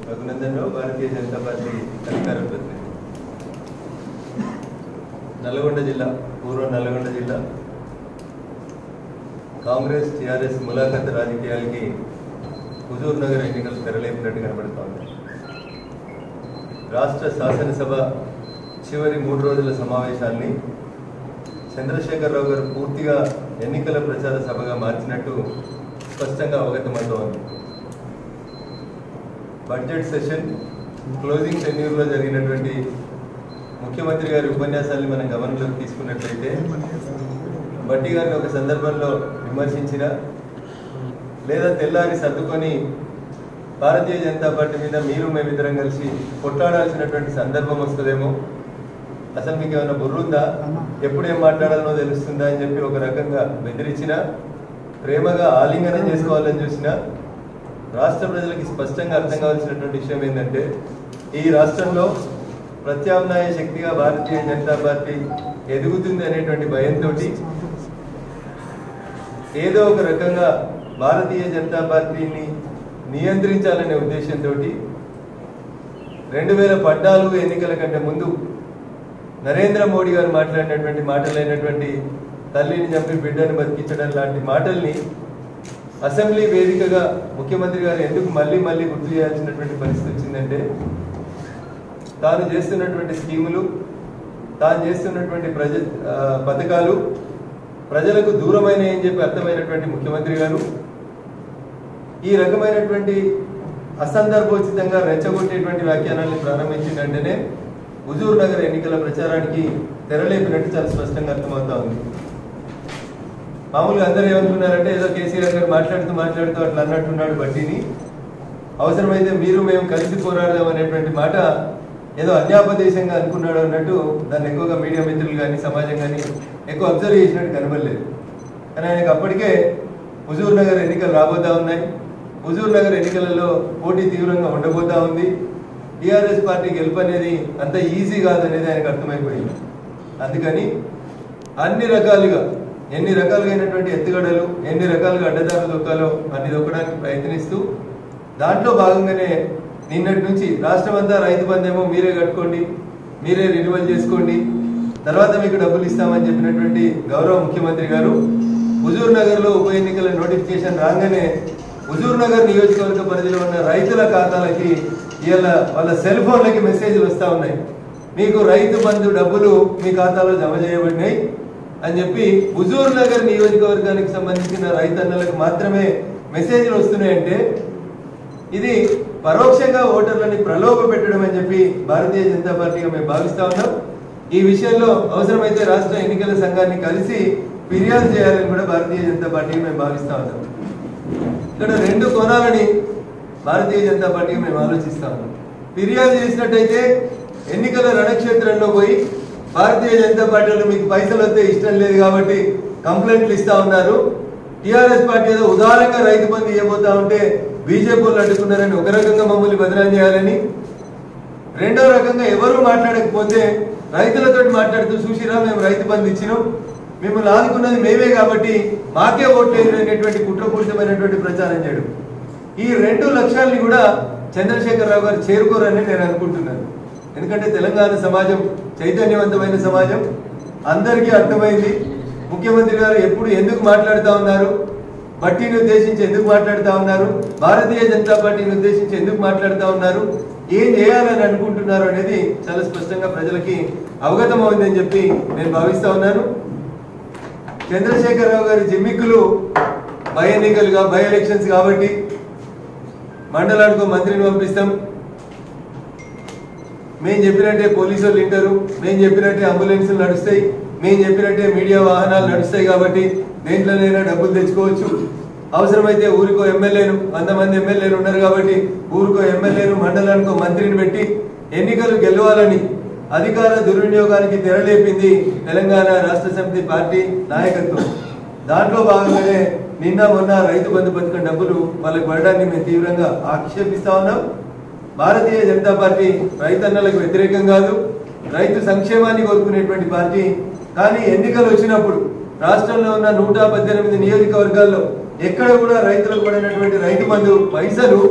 Raghunandan Rao Bharatiya Janata party అధికార ప్రతినిధి నల్గొండ జిల్లా పూర్వ నల్గొండ జిల్లా కాంగ్రెస్ టీఆర్ఎస్ ములాఖత్ రాజకీయాలకి హుజూర్ నగర్ ఎన్నికలు తెరలేపినట్టు కనబడుతోంది రాష్ట్ర శాసనసభ చివరి మూడు రోజుల సమావేశాల్ని చంద్రశేఖరరావు గారు పూర్తిగా ఎన్నికల ప్రచార సభగా మార్చినట్టు స్పష్టంగా అవగతమవుతోంది బడ్జెట్ సెషన్ క్లోజింగ్ టెన్యూర్లో జరిగినటువంటి ముఖ్యమంత్రి గారి ఉపన్యాసాన్ని మనం గమనంలోకి తీసుకున్నట్లయితే బట్టి గారిని ఒక సందర్భంలో విమర్శించిన లేదా తెల్లారి సర్దుకొని భారతీయ జనతా పార్టీ మీద మీరు మేమిద్దరం కలిసి కొట్లాడాల్సినటువంటి సందర్భం వస్తుందేమో అసలు మీకు ఏమైనా బుర్రుందా ఎప్పుడు ఏం మాట్లాడాలనో తెలుస్తుందా అని చెప్పి ఒక రకంగా బెదిరించిన ప్రేమగా ఆలింగనం చేసుకోవాలని చూసిన రాష్ట్ర ప్రజలకి స్పష్టంగా అర్థం కావాల్సినటువంటి విషయం ఏంటంటే ఈ రాష్ట్రంలో ప్రత్యామ్నాయ శక్తిగా భారతీయ జనతా పార్టీ ఎదుగుతుంది అనేటువంటి భయంతో ఏదో ఒక రకంగా భారతీయ జనతా పార్టీని నియంత్రించాలనే ఉద్దేశంతో రెండు వేల పద్నాలుగు ఎన్నికల కంటే ముందు నరేంద్ర మోడీ గారు మాట్లాడినటువంటి మాటలైనటువంటి తల్లిని చంపి బిడ్డని బతికించడం లాంటి మాటల్ని అసెంబ్లీ వేదికగా ముఖ్యమంత్రి గారు ఎందుకు మళ్ళీ మళ్ళీ గుర్తు చేయాల్సినటువంటి పరిస్థితి వచ్చిందంటే తాను చేస్తున్నటువంటి స్కీములు తాను చేస్తున్నటువంటి ప్రజ ఆ, పథకాలు ప్రజలకు దూరమైన అని చెప్పి అర్థమైనటువంటి ముఖ్యమంత్రి గారు ఈ రకమైనటువంటి అసందర్భోచితంగా రెచ్చగొట్టేటువంటి వ్యాఖ్యానాన్ని ప్రారంభించిందంటేనే హుజూర్ నగర్ ఎన్నికల ప్రచారానికి తెరలేపినట్టు చాలా స్పష్టంగా అర్థమవుతా ఉంది మామూలుగా అందరూ ఏమనుకున్నారంటే ఏదో కేసీఆర్ గారు మాట్లాడుతూ మాట్లాడుతూ అట్లా అన్నట్టున్నాడు బట్టిని అవసరమైతే మీరు మేము కలిసి పోరాడదాం అనేటువంటి మాట ఏదో అన్యాపదేశంగా అనుకున్నాడు అన్నట్టు దాన్ని ఎక్కువగా మీడియా మిత్రులు కానీ సమాజం కానీ ఎక్కువ అబ్జర్వ్ చేసినట్టు కనబడలేదు కానీ ఆయనకు అప్పటికే హుజూర్ నగర్ ఎన్నికలు రాబోతా ఉన్నాయి హుజూర్ నగర్ ఎన్నికలలో పోటీ తీవ్రంగా ఉండబోతా ఉంది టీఆర్ఎస్ పార్టీ గెలుపు అనేది అంత ఈజీ కాదనేది ఆయనకు అర్థమైపోయింది అందుకని అన్ని రకాలుగా ఎన్ని రకాలుగైనటువంటి ఎత్తుగడలు ఎన్ని రకాలుగా అడ్డదారులు దొక్కాలో అన్ని దొక్కడానికి ప్రయత్నిస్తూ దాంట్లో భాగంగానే నిన్నటి నుంచి రాష్ట్రం అంతా రైతు బంధేమో మీరే కట్టుకోండి మీరే రినివల్ చేసుకోండి తర్వాత మీకు డబ్బులు ఇస్తామని చెప్పినటువంటి గౌరవ ముఖ్యమంత్రి గారు హుజూర్ నగర్ లో ఉప ఎన్నికల నోటిఫికేషన్ రాగానే హుజూర్ నగర్ నియోజకవర్గ పరిధిలో ఉన్న రైతుల ఖాతాలకి ఇవాళ వాళ్ళ సెల్ ఫోన్లకి మెసేజ్లు వస్తా ఉన్నాయి మీకు రైతు బంధు డబ్బులు మీ ఖాతాలో జమ చేయబడినాయి అని చెప్పి హుజూర్ నగర్ నియోజకవర్గానికి సంబంధించిన రైతన్నలకు మాత్రమే మెసేజ్లు వస్తున్నాయంటే ఇది పరోక్షంగా ఓటర్లని ప్రలోభ పెట్టడం అని చెప్పి భారతీయ జనతా పార్టీగా మేము భావిస్తా ఉన్నాం ఈ విషయంలో అవసరమైతే రాష్ట్ర ఎన్నికల సంఘాన్ని కలిసి ఫిర్యాదు చేయాలని కూడా భారతీయ జనతా పార్టీగా మేము భావిస్తా ఉన్నాం ఇక్కడ రెండు కోణాలని భారతీయ జనతా పార్టీగా మేము ఆలోచిస్తా ఉన్నాం ఫిర్యాదు చేసినట్టయితే ఎన్నికల రణక్షేత్రంలో పోయి భారతీయ జనతా పార్టీలో మీకు పైసలు వస్తే ఇష్టం లేదు కాబట్టి కంప్లైంట్లు ఇస్తా ఉన్నారు టిఆర్ఎస్ పార్టీ ఏదో ఉదారంగా రైతు బంధు ఇవ్వబోతా ఉంటే బీజేపీ వాళ్ళు అడ్డుకున్నారని ఒక రకంగా మమ్మల్ని బదనాం చేయాలని రెండో రకంగా ఎవరు మాట్లాడకపోతే రైతులతో మాట్లాడుతూ చూసిరా మేము రైతు బంధు ఇచ్చినాం మిమ్మల్ని ఆదుకున్నది మేమే కాబట్టి మాకే ఓట్లేదు అనేటువంటి కుట్రపూరితమైనటువంటి ప్రచారం చేయడం ఈ రెండు లక్ష్యాల్ని కూడా చంద్రశేఖరరావు గారు చేరుకోరని నేను అనుకుంటున్నాను ఎందుకంటే తెలంగాణ సమాజం చైతన్యవంతమైన సమాజం అందరికీ అర్థమైంది ముఖ్యమంత్రి గారు ఎప్పుడు ఎందుకు మాట్లాడుతా ఉన్నారు బట్టీని ఉద్దేశించి ఎందుకు మాట్లాడుతా ఉన్నారు భారతీయ జనతా పార్టీని ఉద్దేశించి ఎందుకు మాట్లాడుతా ఉన్నారు ఏం చేయాలని అనుకుంటున్నారు అనేది చాలా స్పష్టంగా ప్రజలకి అవగతమైందని చెప్పి నేను భావిస్తా ఉన్నాను చంద్రశేఖరరావు గారి జిమ్మిక్కులు బై ఎన్నికలుగా బై ఎలక్షన్స్ కాబట్టి మండలానికి ఒక మంత్రిని పంపిస్తాం మేము చెప్పినట్టే పోలీసు వాళ్ళు వింటారు మేము చెప్పినట్టే అంబులెన్స్లు నడుస్తాయి మేము చెప్పినట్టే మీడియా వాహనాలు నడుస్తాయి కాబట్టి దేంట్లోనైనా డబ్బులు తెచ్చుకోవచ్చు అవసరమైతే ఊరికో ఎమ్మెల్యేను వంద మంది ఎమ్మెల్యేలు ఉన్నారు కాబట్టి ఊరికో ఎమ్మెల్యేను మండలానికో మంత్రిని పెట్టి ఎన్నికలు గెలవాలని అధికార దుర్వినియోగానికి తెరలేపింది తెలంగాణ రాష్ట్ర సమితి పార్టీ నాయకత్వం దాంట్లో భాగంగానే నిన్న మొన్న రైతు బంధు పథకం డబ్బులు వాళ్ళకి పడడాన్ని మేము తీవ్రంగా ఆక్షేపిస్తా ఉన్నాం భారతీయ జనతా పార్టీ రైతన్నలకు వ్యతిరేకం కాదు రైతు సంక్షేమాన్ని కోరుకునేటువంటి పార్టీ కానీ ఎన్నికలు వచ్చినప్పుడు రాష్ట్రంలో ఉన్న నూట పద్దెనిమిది నియోజకవర్గాల్లో ఎక్కడ కూడా రైతులకు పడినటువంటి రైతు బంధు పైసలు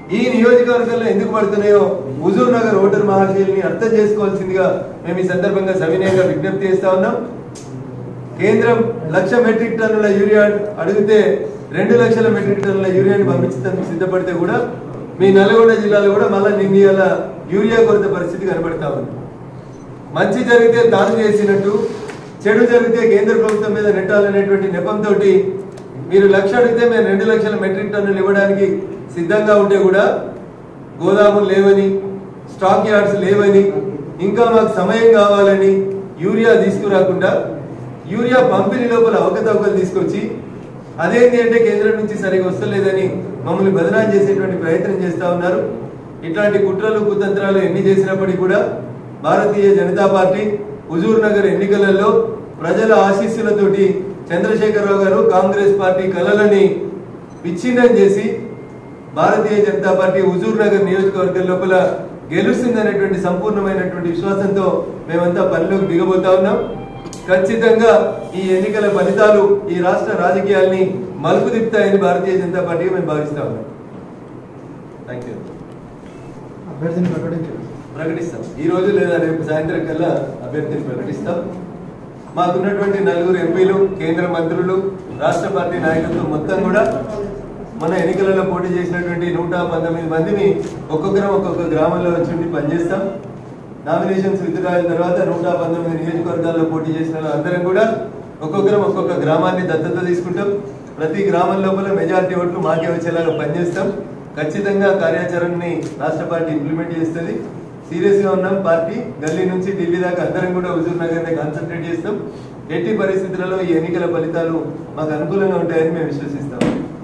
ఈ నియోజకవర్గంలో ఎందుకు పడుతున్నాయో హుజూర్ నగర్ ఓటర్ మహాశీల్ని అర్థం చేసుకోవాల్సిందిగా మేము ఈ సందర్భంగా సవినయంగా విజ్ఞప్తి చేస్తా ఉన్నాం కేంద్రం లక్ష మెట్రిక్ టన్నుల యూరియా అడిగితే రెండు లక్షల మెట్రిక్ టన్నుల యూరియాని పంపించడానికి సిద్ధపడితే కూడా మీ నల్గొండ జిల్లాలో కూడా మళ్ళీ నిన్న యూరియా కొరత పరిస్థితి కనబడతా ఉంది మంచి జరిగితే తాను చేసినట్టు చెడు జరిగితే కేంద్ర ప్రభుత్వం మీద నెట్టాలనేటువంటి నెపంతో మీరు లక్ష అడిగితే మేము రెండు లక్షల మెట్రిక్ టన్నులు ఇవ్వడానికి సిద్ధంగా ఉంటే కూడా గోదాములు లేవని స్టాక్ యార్డ్స్ లేవని ఇంకా మాకు సమయం కావాలని యూరియా తీసుకురాకుండా యూరియా పంపిణీ లోపల అవకతవకలు తీసుకొచ్చి అదేంటి అంటే కేంద్రం నుంచి సరిగా వస్తలేదని మమ్మల్ని బదనాం చేసేటువంటి ప్రయత్నం చేస్తా ఉన్నారు ఇట్లాంటి కుట్రలు కుతంత్రాలు ఎన్ని చేసినప్పటికీ కూడా భారతీయ జనతా పార్టీ హుజూర్ నగర్ ఎన్నికలలో ప్రజల ఆశీస్సులతోటి చంద్రశేఖరరావు గారు కాంగ్రెస్ పార్టీ కలలని విచ్ఛిన్నం చేసి భారతీయ జనతా పార్టీ హుజూర్ నగర్ నియోజకవర్గం లోపల గెలుస్తుందనేటువంటి సంపూర్ణమైనటువంటి విశ్వాసంతో మేమంతా పనిలోకి దిగబోతా ఉన్నాం ఖచ్చితంగా ఈ ఎన్నికల ఫలితాలు ఈ రాష్ట్ర రాజకీయాల్ని మలుపు తిప్పుతాయని భారతీయ జనతా పార్టీ మేము భావిస్తా ఉన్నాం థ్యాంక్ యూ అభ్యర్థిని ప్రకటించారు ప్రకటిస్తాం ఈ రోజు లేదా రేపు సాయంత్రం కల్లా అభ్యర్థిని ప్రకటిస్తాం మాకున్నటువంటి నలుగురు ఎంపీలు కేంద్ర మంత్రులు రాష్ట్ర పార్టీ నాయకత్వం మొత్తం కూడా మన ఎన్నికలలో పోటీ చేసినటువంటి నూట పంతొమ్మిది మందిని ఒక్కొక్కరం ఒక్కొక్క గ్రామంలో వచ్చి ఉండి పనిచేస్తాం నామినేషన్స్ విత్డ్రాయిన తర్వాత నూట పంతొమ్మిది నియోజకవర్గాల్లో పోటీ చేసిన వాళ్ళు అందరం కూడా ఒక్కొక్కరం ఒక్కొక్క గ్రామాన్ని దత్తత తీసుకుంటాం ప్రతి గ్రామం లోపల మెజారిటీ ఓట్లు మాకే వచ్చేలాగా పనిచేస్తాం ఖచ్చితంగా కార్యాచరణని రాష్ట్ర పార్టీ ఇంప్లిమెంట్ చేస్తుంది సీరియస్ గా ఉన్నాం పార్టీ గల్లీ నుంచి ఢిల్లీ దాకా అందరం కూడా హుజూర్ నగర్ కాన్సన్ట్రేట్ చేస్తాం ఎట్టి పరిస్థితులలో ఈ ఎన్నికల ఫలితాలు మాకు అనుకూలంగా ఉంటాయని మేము విశ్వసిస్తాం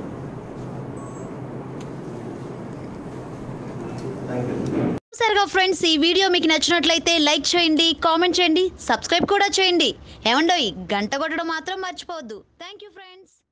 థ్యాంక్ యూ సరిగా ఫ్రెండ్స్ ఈ వీడియో మీకు నచ్చినట్లయితే లైక్ చేయండి కామెంట్ చేయండి సబ్స్క్రైబ్ కూడా చేయండి ఏమండోయ్ గంట కొట్టడం మాత్రం మర్చిపోవద్దు థ్యాంక్ యూ ఫ్రెండ్స్